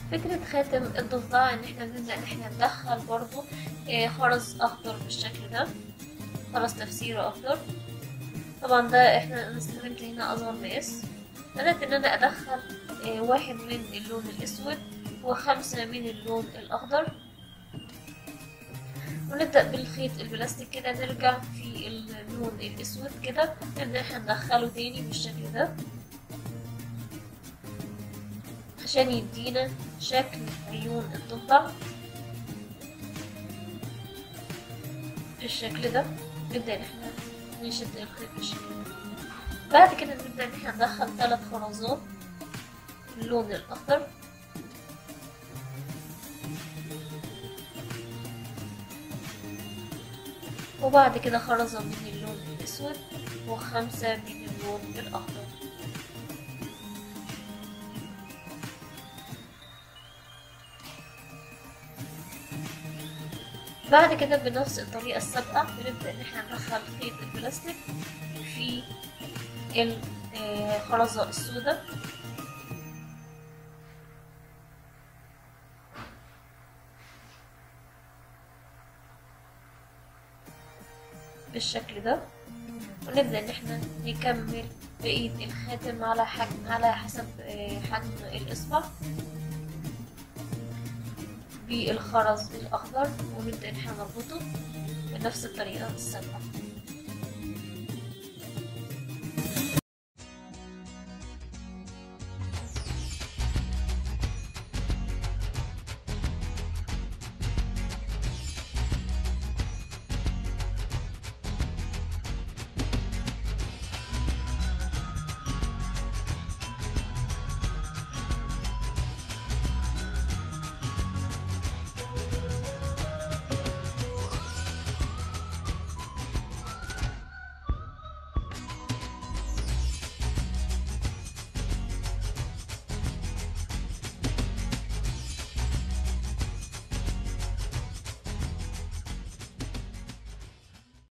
فكرة خاتم الضفدع ان احنا بنبدأ ان احنا ندخل برضو آه، خرز اخضر بالشكل ده خرز تفسيره اخضر طبعا ده احنا انا استخدمت هنا اصغر مقاس بدأت ان انا ادخل آه، واحد من اللون الاسود وخمسة من اللون الاخضر ونبدأ بالخيط البلاستيك كده نرجع في اللون الاسود كده نبدأ احنا ندخله تاني بالشكل ده عشان يدينا شكل عيون الضفدع بالشكل ده نبدأ ان احنا نشد الخيط بالشكل ده بعد كده نبدأ ان احنا ندخل ثلاث خرزات اللون الاخضر وبعد كده خرزة من اللون الاسود وخمسة من اللون الاخضر بعد كده بنفس الطريقة السابقة بنبدأ إن احنا ندخل خيط البلاستيك في الخرزة السوداء بالشكل ده ونبدأ إن احنا نكمل بقية الخاتم على حجم على حسب آه، حجم الإصبع بالخرز الأخضر ونبدأ إن احنا نربطه بنفس الطريقة السابقة